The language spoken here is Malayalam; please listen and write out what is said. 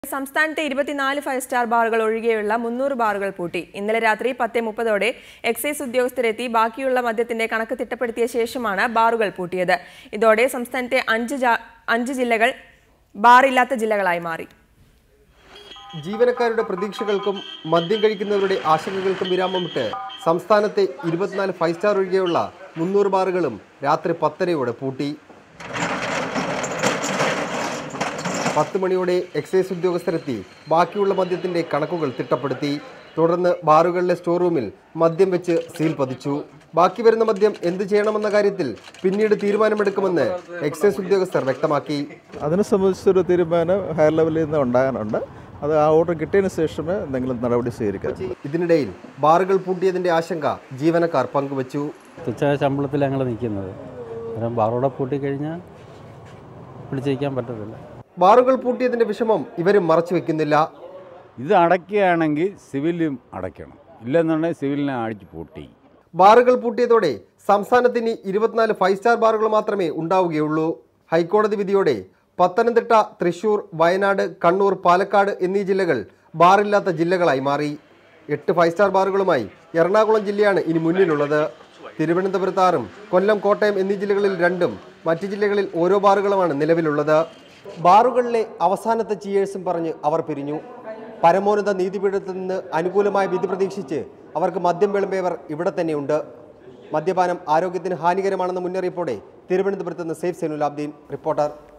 സംസ്ഥാനത്തെ ഇരുപത്തിനാല് ഫൈവ് സ്റ്റാർ ബാറുകൾ ഒഴികെയുള്ള മുന്നൂറ് ബാറുകൾ പൂട്ടി ഇന്നലെ രാത്രി പത്ത് മുപ്പതോടെ എക്സൈസ് ഉദ്യോഗസ്ഥരെത്തി ബാക്കിയുള്ള മദ്യത്തിന്റെ കണക്ക് തിട്ടപ്പെടുത്തിയ ശേഷമാണ് ബാറുകൾ പൂട്ടിയത് ഇതോടെ സംസ്ഥാനത്തെ അഞ്ച് ജാ- അഞ്ച് ജില്ലകൾ ബാറില്ലാത്ത ജില്ലകളായി മാറി ജീവനക്കാരുടെ പ്രതീക്ഷകൾക്കും മദ്യം കഴിക്കുന്നവരുടെ ആശങ്കകൾക്കും വിരാമമിട്ട് സംസ്ഥാനത്തെ ഇരുപത്തിനാല് ഫൈവ് സ്റ്റാർ ഒഴികെയുള്ള മുന്നൂറ് ബാറുകളും രാത്രി പത്തരയോടെ പൂട്ടി പത്ത് മണിയോടെ എക്സൈസ് ഉദ്യോഗസ്ഥരെത്തി ബാക്കിയുള്ള മദ്യത്തിന്റെ കണക്കുകൾ തിട്ടപ്പെടുത്തി തുടർന്ന് ബാറുകളിലെ സ്റ്റോർ റൂമിൽ മദ്യം വെച്ച് സീൽ പതിച്ചു ബാക്കി വരുന്ന മദ്യം എന്ത് ചെയ്യണമെന്ന കാര്യത്തിൽ പിന്നീട് തീരുമാനമെടുക്കുമെന്ന് എക്സൈസ് ഉദ്യോഗസ്ഥർ വ്യക്തമാക്കി അതിനെ സംബന്ധിച്ചൊരു തീരുമാനം ഹയർ ലെവലിൽ നിന്ന് ഉണ്ടാകാനുണ്ട് അത് ആ ഓർഡർ കിട്ടിയതിന് ശേഷമേ എന്തെങ്കിലും നടപടി സ്വീകരിക്കാം ഇതിനിടയിൽ ബാറുകൾ പൂട്ടിയതിന്റെ ആശങ്ക ജീവനക്കാർ പങ്കുവച്ചു തുച്ഛ ശമ്പളത്തിൽ ഞങ്ങൾ നിൽക്കുന്നത് കാരണം ബാറോടെ പൂട്ടിക്കഴിഞ്ഞാൽ പിടിച്ചിരിക്കാൻ പറ്റത്തില്ല ബാറുകൾ പൂട്ടിയതിന്റെ വിഷമം ഇവരും മറച്ചു വെക്കുന്നില്ല ഇത് അടയ്ക്കുകയാണെങ്കിൽ സിവിലും അടയ്ക്കണം ഇല്ലെന്നുണ്ടെങ്കിൽ സിവിലിനെ അടിച്ച് പൂട്ടി ബാറുകൾ പൂട്ടിയതോടെ സംസ്ഥാനത്തിന് ഇരുപത്തിനാല് ഫൈവ് സ്റ്റാർ ബാറുകൾ മാത്രമേ ഉണ്ടാവുകയുള്ളൂ ഹൈക്കോടതി വിധിയോടെ പത്തനംതിട്ട തൃശൂർ വയനാട് കണ്ണൂർ പാലക്കാട് എന്നീ ജില്ലകൾ ബാറില്ലാത്ത ജില്ലകളായി മാറി എട്ട് ഫൈവ് സ്റ്റാർ ബാറുകളുമായി എറണാകുളം ജില്ലയാണ് ഇനി മുന്നിലുള്ളത് തിരുവനന്തപുരത്ത് ആറും കൊല്ലം കോട്ടയം എന്നീ ജില്ലകളിൽ രണ്ടും മറ്റ് ജില്ലകളിൽ ഓരോ ബാറുകളുമാണ് നിലവിലുള്ളത് ബാറുകളിലെ അവസാനത്തെ ചിയേഴ്സും പറഞ്ഞ് അവർ പിരിഞ്ഞു പരമോന്നത നീതിപീഠത്തിൽ നിന്ന് അനുകൂലമായ വിധി പ്രതീക്ഷിച്ച് അവർക്ക് മദ്യം വിളമ്പിയവർ ഇവിടെ തന്നെയുണ്ട് മദ്യപാനം ആരോഗ്യത്തിന് ഹാനികരമാണെന്ന മുന്നറിയിപ്പോടെ തിരുവനന്തപുരത്ത് നിന്ന് സേഫ് സൈനുലാബ്ദീൻ റിപ്പോർട്ടർ